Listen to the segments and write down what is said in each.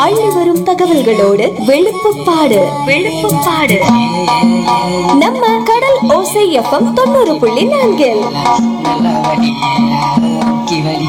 அள்ளி வரும் தகவல்களோடு வெளுப்புப்பாடு வெளுப்புப்பாடு நம்ம கடல் ஓசை எஃப்எம் தொண்ணூறு புள்ளி நான்கில் நல்லா வடி கி வடி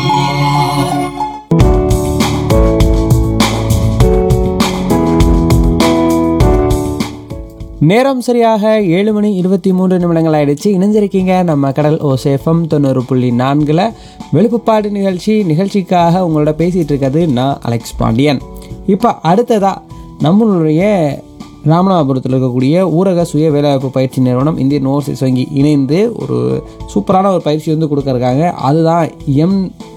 நேரம் சரியாக ஏழு மணி இருபத்தி மூன்று நிமிடங்கள் ஆயிடுச்சு இணைஞ்சிருக்கீங்க நம்ம கடல் ஓசேஃபம் தொண்ணூறு புள்ளி நான்கில் வெளுப்புப்பாடு நிகழ்ச்சி நிகழ்ச்சிக்காக உங்களோட பேசிகிட்டு இருக்கிறது நான் அலெக்ஸ் பாண்டியன் இப்போ அடுத்ததாக நம்மளுடைய ராமநாதபுரத்தில் இருக்கக்கூடிய ஊரக சுய வேலைவாய்ப்பு பயிற்சி நிறுவனம் இந்தியன் ஓவர்சீஸ் வங்கி இணைந்து ஒரு சூப்பரான ஒரு பயிற்சி வந்து கொடுக்கறக்காங்க அதுதான் எம்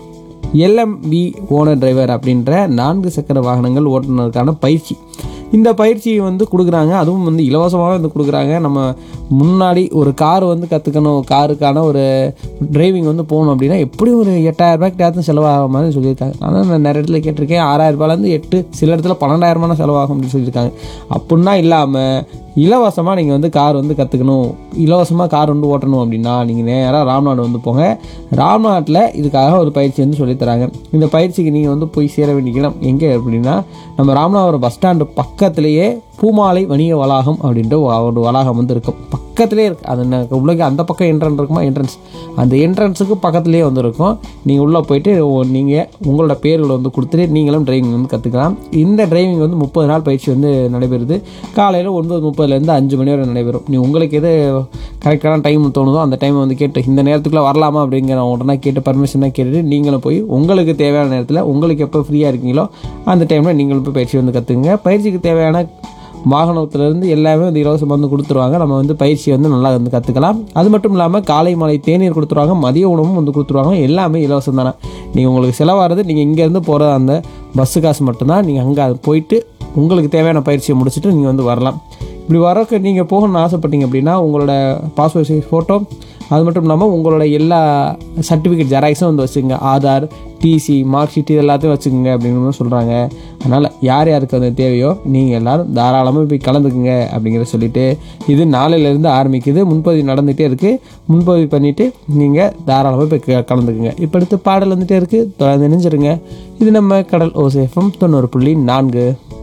எல்எம்பி ஓனர் டிரைவர் அப்படின்ற நான்கு சக்கர வாகனங்கள் ஓட்டுநருக்கான பயிற்சி இந்த பயிற்சியை வந்து கொடுக்குறாங்க அதுவும் வந்து இலவசமாகவே வந்து கொடுக்குறாங்க நம்ம முன்னாடி ஒரு கார் வந்து கற்றுக்கணும் காருக்கான ஒரு டிரைவிங் வந்து போகணும் அப்படின்னா எப்படியும் ஒரு எட்டாயிரம் ரூபாய்க்கு செலவாக மாதிரி சொல்லியிருக்காங்க ஆனால் நான் நிறைய இடத்துல கேட்டிருக்கேன் ஆறாயிரம் ரூபாயிலேருந்து எட்டு சில இடத்துல பன்னெண்டாயிரமான செலவாகும் அப்படின்னு சொல்லியிருக்காங்க அப்படின்னா இல்லாமல் இலவசமாக நீங்கள் வந்து கார் வந்து கற்றுக்கணும் இலவசமாக கார் வந்து ஓட்டணும் அப்படின்னா நீங்கள் நேராக ராம்நாடு வந்து போங்க ராம்நாட்டில் இதுக்காக ஒரு பயிற்சி வந்து சொல்லித்தராங்க இந்த பயிற்சிக்கு நீங்கள் வந்து போய் சேர வேண்டிய இடம் எங்கே அப்படின்னா நம்ம ராமநாதபுரம் பஸ் ஸ்டாண்டு பக்கத்துலேயே பூமாலை வணிக வளாகம் அப்படின்ற ஒரு வளாகம் வந்து இருக்கும் பக்கத்துலேயே இருக்குது அது ந- உள்ளே அந்த பக்கம் என்ட்ரன்ஸ் இருக்குமா என்ட்ரன்ஸ் அந்த என்ட்ரன்ஸுக்கு பக்கத்துலேயே வந்து இருக்கும் நீங்கள் உள்ளே போயிட்டு நீங்கள் உங்களோட பேர்களை வந்து கொடுத்துட்டு நீங்களும் டிரைவிங் வந்து கற்றுக்கலாம் இந்த டிரைவிங் வந்து முப்பது நாள் பயிற்சி வந்து நடைபெறுது காலையில் ஒன்பது முப்பதுலேருந்து அஞ்சு மணி வரை நடைபெறும் நீ உங்களுக்கு எது கரெக்டான டைம் தோணுதோ அந்த டைம் வந்து கேட்டு இந்த நேரத்துக்குள்ளே வரலாமா அப்படிங்கிற உடனே கேட்டு பர்மிஷனாக கேட்டுட்டு நீங்களும் போய் உங்களுக்கு தேவையான நேரத்தில் உங்களுக்கு எப்போ ஃப்ரீயாக இருக்கீங்களோ அந்த டைமில் நீங்களும் போய் பயிற்சி வந்து கற்றுக்குங்க பயிற்சிக்கு தேவையான வாகனத்துலேருந்து எல்லாமே வந்து இலவசமாக வந்து கொடுத்துருவாங்க நம்ம வந்து பயிற்சி வந்து நல்லா வந்து கற்றுக்கலாம் அது மட்டும் இல்லாமல் காலை மாலை தேநீர் கொடுத்துருவாங்க மதிய உணவும் வந்து கொடுத்துருவாங்க எல்லாமே இலவசம் தானே நீங்கள் உங்களுக்கு செலவாகிறது நீங்கள் இங்கேருந்து போகிற அந்த பஸ்ஸு காசு மட்டும்தான் நீங்கள் அங்கே அது போயிட்டு உங்களுக்கு தேவையான பயிற்சியை முடிச்சுட்டு நீங்கள் வந்து வரலாம் இப்படி வரக்கு நீங்கள் போகணும்னு ஆசைப்பட்டீங்க அப்படின்னா உங்களோட பாஸ்போர்ட் சைஸ் ஃபோட்டோ அது மட்டும் இல்லாமல் உங்களோட எல்லா சர்டிஃபிகேட் ஜெராக்ஸும் வந்து வச்சுக்கோங்க ஆதார் டிசி மார்க் ஷீட் இது எல்லாத்தையும் வச்சுக்கோங்க அப்படின்னு சொல்கிறாங்க அதனால் யார் யாருக்கு அது தேவையோ நீங்கள் எல்லாரும் தாராளமாக போய் கலந்துக்குங்க அப்படிங்கிறத சொல்லிட்டு இது நாளையிலேருந்து ஆரம்பிக்குது முன்பதிவு நடந்துகிட்டே இருக்குது முன்பதிவு பண்ணிவிட்டு நீங்கள் தாராளமாக போய் க- கலந்துக்குங்க இப்போ அடுத்து பாடல் வந்துட்டே இருக்குது தொடர்ந்து நினைஞ்சிருங்க இது நம்ம கடல் ஓசேஃபம் தொண்ணூறு புள்ளி நான்கு